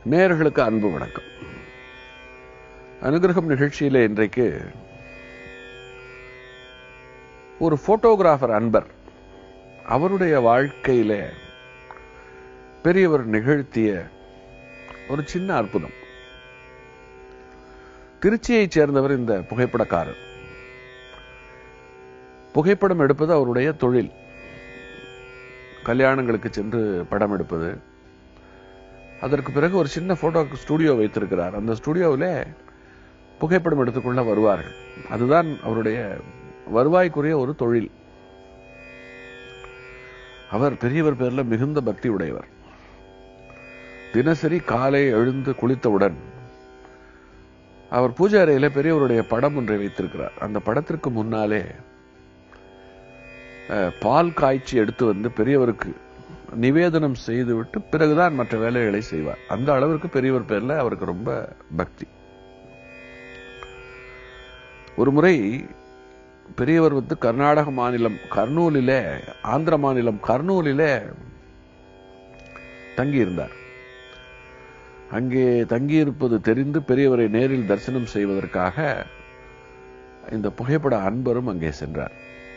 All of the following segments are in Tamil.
நேயர்களுக்கு அன்பு வணக்கம் அனுகிரகம் நிகழ்ச்சியிலே இன்றைக்கு ஒரு போட்டோகிராஃபர் அன்பர் அவருடைய வாழ்க்கையில பெரியவர் நிகழ்த்திய ஒரு சின்ன அற்புதம் திருச்சியைச் சேர்ந்தவர் இந்த புகைப்படக்காரர் புகைப்படம் எடுப்பது அவருடைய தொழில் கல்யாணங்களுக்கு சென்று படம் எடுப்பது அதற்கு பிறகு ஒரு சின்ன போட்டோ ஸ்டுடியோ வைத்திருக்கிறார் அந்த ஸ்டுடியோவில் புகைப்படம் எடுத்துக்கொள்ள வருவார்கள் அதுதான் அவருடைய வருவாய்க்குரிய ஒரு தொழில் அவர் பெரியவர் பேர்ல மிகுந்த பக்தி உடையவர் தினசரி காலை எழுந்து குளித்தவுடன் அவர் பூஜை அறையில பெரியவருடைய படம் ஒன்றை வைத்திருக்கிறார் அந்த படத்திற்கு முன்னாலே அஹ், பால் காய்ச்சி எடுத்து வந்து பெரியவருக்கு நிவேதனம் செய்துவிட்டு பிறகுதான் மற்ற வேலைகளை செய்வார் அந்த அளவிற்கு பெரியவர் பேர்ல அவருக்கு ரொம்ப பக்தி ஒரு முறை பெரியவர் வந்து கர்நாடக மாநிலம் கர்னூலிலே ஆந்திர மாநிலம் கர்னூலிலே தங்கியிருந்தார் அங்கே தங்கியிருப்பது தெரிந்து பெரியவரை நேரில் தரிசனம் செய்வதற்காக இந்த புகைப்பட அன்பரும் அங்கே சென்றார்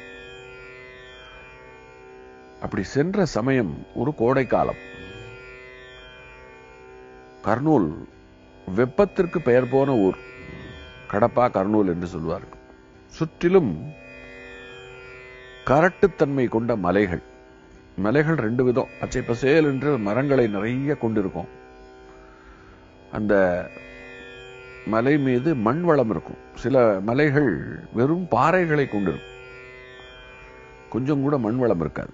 அப்படி சென்ற சமயம் ஒரு கோடை காலம் கர்னூல் வெப்பத்திற்கு பெயர் போன ஊர் கடப்பா கர்னூல் என்று சொல்வார்கள் சுற்றிலும் கரட்டுத்தன்மை கொண்ட மலைகள் மலைகள் ரெண்டு விதம் பச்சை பசேல் என்று மரங்களை நிறைய கொண்டிருக்கும் அந்த மலை மீது மண் வளம் இருக்கும் சில மலைகள் வெறும் பாறைகளை கொண்டிருக்கும் கொஞ்சம் கூட மண் வளம் இருக்காது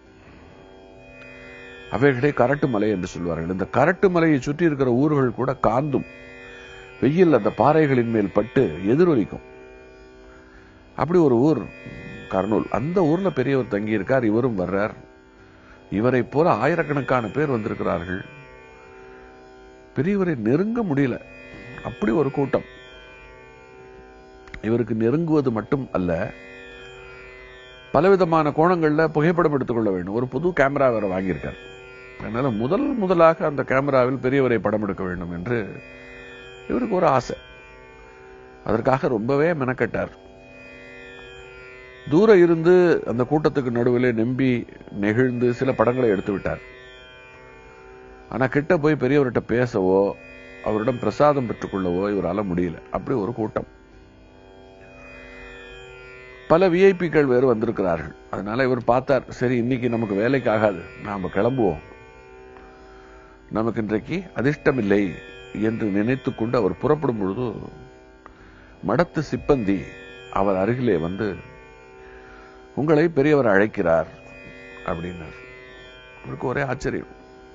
அவைகளே கரட்டு மலை என்று சொல்வார்கள் இந்த கரட்டு மலையை சுற்றி இருக்கிற ஊர்கள் கூட காந்தும் வெயில் அந்த பாறைகளின் மேல் பட்டு எதிரொலிக்கும் அப்படி ஒரு ஊர் கர்னூல் அந்த ஊர்ல பெரியவர் தங்கி இருக்கார் இவரும் வர்றார் இவரை போல ஆயிரக்கணக்கான பேர் வந்திருக்கிறார்கள் பெரியவரை நெருங்க முடியல அப்படி ஒரு கூட்டம் இவருக்கு நெருங்குவது மட்டும் அல்ல பலவிதமான கோணங்கள்ல புகைப்படம் எடுத்துக்கொள்ள வேண்டும் ஒரு புது கேமரா வேற வாங்கியிருக்கார் அதனால முதல் முதலாக அந்த கேமராவில் பெரியவரை படம் எடுக்க வேண்டும் என்று இவருக்கு ஒரு ஆசை அதற்காக ரொம்பவே மெனக்கட்டார் தூரம் இருந்து அந்த கூட்டத்துக்கு நடுவில் நம்பி நெகிழ்ந்து சில படங்களை எடுத்து விட்டார் ஆனா கிட்ட போய் பெரியவர்கிட்ட பேசவோ அவரிடம் பிரசாதம் பெற்றுக்கொள்ளவோ இவரால முடியல அப்படி ஒரு கூட்டம் பல விஐபிக்கள் வேறு வந்திருக்கிறார்கள் அதனால இவர் பார்த்தார் சரி இன்னைக்கு நமக்கு வேலைக்கு ஆகாது நாம கிளம்புவோம் நமக்கு இன்றைக்கு அதிர்ஷ்டம் இல்லை என்று நினைத்துக் கொண்டு அவர் புறப்படும் பொழுது மடத்து சிப்பந்தி அவர் அருகிலே வந்து உங்களை பெரியவர் அழைக்கிறார் அப்படின்னார் அவருக்கு ஒரே ஆச்சரியம்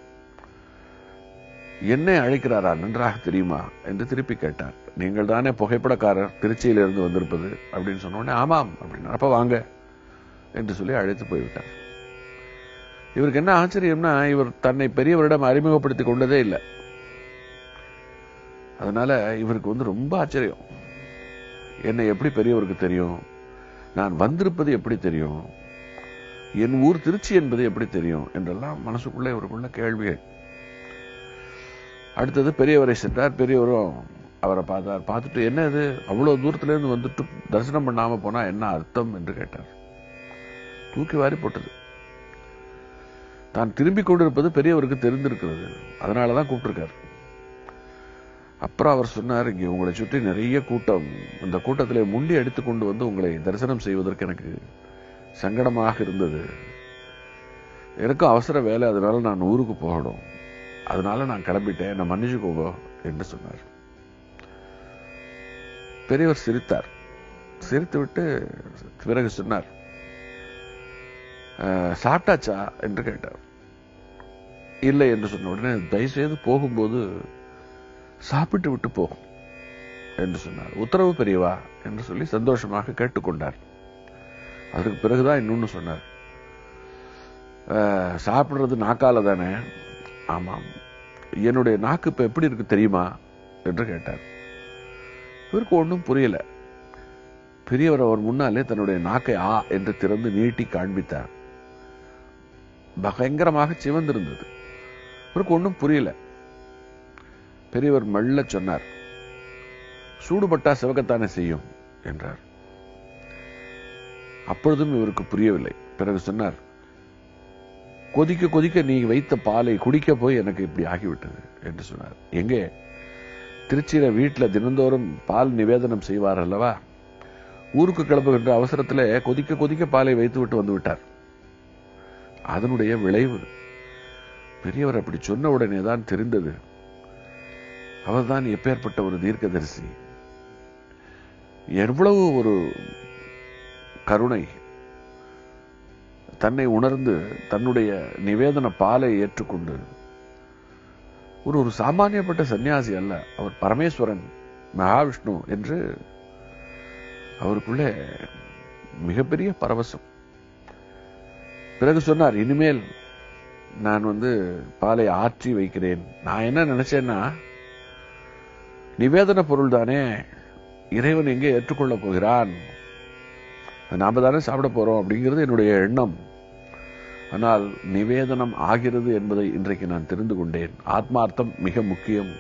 என்னை அழைக்கிறாரா நன்றாக தெரியுமா என்று திருப்பி கேட்டார் நீங்கள் தானே புகைப்படக்காரர் திருச்சியிலிருந்து வந்திருப்பது அப்படின்னு சொன்ன உடனே ஆமாம் அப்படின்னா அப்ப வாங்க என்று சொல்லி அழைத்து போய்விட்டார் இவருக்கு என்ன ஆச்சரியம்னா இவர் தன்னை பெரியவரிடம் அறிமுகப்படுத்திக் கொண்டதே இல்லை அதனால இவருக்கு வந்து ரொம்ப ஆச்சரியம் என்னை எப்படி பெரியவருக்கு தெரியும் நான் வந்திருப்பது எப்படி தெரியும் என் ஊர் திருச்சி என்பது எப்படி தெரியும் என்றெல்லாம் மனசுக்குள்ளே இவருக்குள்ள கேள்விகள் அடுத்தது பெரியவரை சென்றார் பெரியவரும் அவரை பார்த்தார் பார்த்துட்டு என்ன இது அவ்வளவு தூரத்துல இருந்து வந்துட்டு தரிசனம் பண்ணாம போனா என்ன அர்த்தம் என்று கேட்டார் தூக்கி வாரி போட்டது தான் திரும்பிக் கொண்டிருப்பது பெரியவருக்கு தெரிந்திருக்கிறது அதனாலதான் கூப்பிட்டிருக்காரு அப்புறம் அவர் சொன்னார் இங்கே உங்களை சுற்றி நிறைய கூட்டம் இந்த கூட்டத்திலே முண்டி அடித்துக் கொண்டு வந்து உங்களை தரிசனம் செய்வதற்கு எனக்கு சங்கடமாக இருந்தது எனக்கும் அவசர வேலை அதனால நான் ஊருக்கு போகணும் அதனால நான் கிளம்பிட்டேன் என்னை மன்னிச்சுக்கோங்க என்று சொன்னார் பெரியவர் சிரித்தார் சிரித்து விட்டு பிறகு சொன்னார் "அஹ், சாப்பிட்டாச்சா என்று கேட்டார் இல்லை என்று சொன்ன உடனே தயவுசெய்து போகும்போது சாப்பிட்டு விட்டு போகும் என்று சொன்னார் உத்தரவு பெரியவா என்று சொல்லி சந்தோஷமாக கேட்டுக்கொண்டார் அதற்கு பிறகுதான் இன்னொன்னு சொன்னார் "அஹ், சாப்பிடுறது நாக்கால தானே ஆமாம் என்னுடைய நாக்கு இப்ப எப்படி இருக்கு தெரியுமா என்று கேட்டார் இவருக்கு ஒன்றும் புரியல பெரியவர் அவர் முன்னாலே தன்னுடைய நாக்கை ஆ என்று திறந்து நீட்டி காண்பித்தார் பயங்கரமாக சிவந்திருந்தது இவருக்கு ஒன்றும் புரியல பெரியவர் மெல்ல சொன்னார் சூடுபட்டா சிவக்கத்தானே செய்யும் என்றார் அப்பொழுதும் இவருக்கு புரியவில்லை பிறகு சொன்னார் கொதிக்க கொதிக்க நீ வைத்த பாலை குடிக்க போய் எனக்கு இப்படி ஆகிவிட்டது என்று சொன்னார் எங்கே திருச்சியில வீட்டுல தினந்தோறும் பால் நிவேதனம் செய்வார் அல்லவா ஊருக்கு கிளம்புகின்ற அவசரத்துல கொதிக்க கொதிக்க பாலை வைத்து விட்டு வந்து விட்டார் அதனுடைய விளைவு பெரியவர் அப்படி சொன்ன உடனே தான் தெரிந்தது அவர்தான் எப்பேற்பட்ட ஒரு தீர்க்கதரிசி எவ்வளவு ஒரு கருணை தன்னை உணர்ந்து தன்னுடைய நிவேதன பாலை ஏற்றுக்கொண்டு ஒரு ஒரு சாமானியப்பட்ட சன்னியாசி அல்ல அவர் பரமேஸ்வரன் மகாவிஷ்ணு என்று அவருக்குள்ளே மிகப்பெரிய பரவசம் பிறகு சொன்னார் இனிமேல் நான் வந்து பாலை ஆற்றி வைக்கிறேன் நான் என்ன நினைச்சேன்னா நிவேதன பொருள் தானே இறைவன் எங்கே ஏற்றுக்கொள்ளப் போகிறான் நாம தானே சாப்பிட போறோம் அப்படிங்கிறது என்னுடைய எண்ணம் ஆனால் நிவேதனம் ஆகிறது என்பதை இன்றைக்கு நான் தெரிந்து கொண்டேன் ஆத்மார்த்தம் மிக முக்கியம்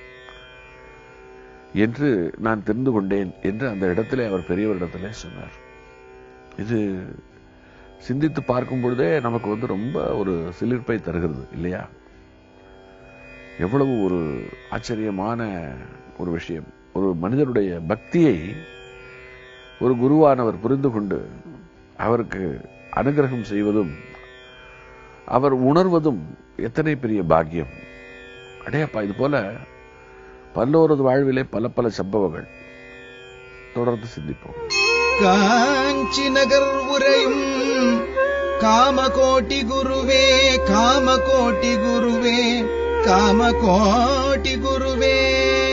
என்று நான் தெரிந்து கொண்டேன் என்று அந்த இடத்திலே அவர் பெரியவரிடத்திலே சொன்னார் இது சிந்தித்து பார்க்கும் பொழுதே நமக்கு வந்து ரொம்ப ஒரு சிலிர்ப்பை தருகிறது இல்லையா எவ்வளவு ஒரு ஆச்சரியமான ஒரு விஷயம் ஒரு மனிதனுடைய பக்தியை ஒரு குருவானவர் புரிந்து கொண்டு அவருக்கு அனுகிரகம் செய்வதும் அவர் உணர்வதும் எத்தனை பெரிய பாக்கியம் அடையப்பா இது போல பல்லோரது வாழ்விலே பல பல சம்பவங்கள் தொடர்ந்து சிந்திப்போம் காஞ்சி நகர் உரையும் காமகோட்டி குருவே காமகோட்டி குருவே காமகோட்டி குருவே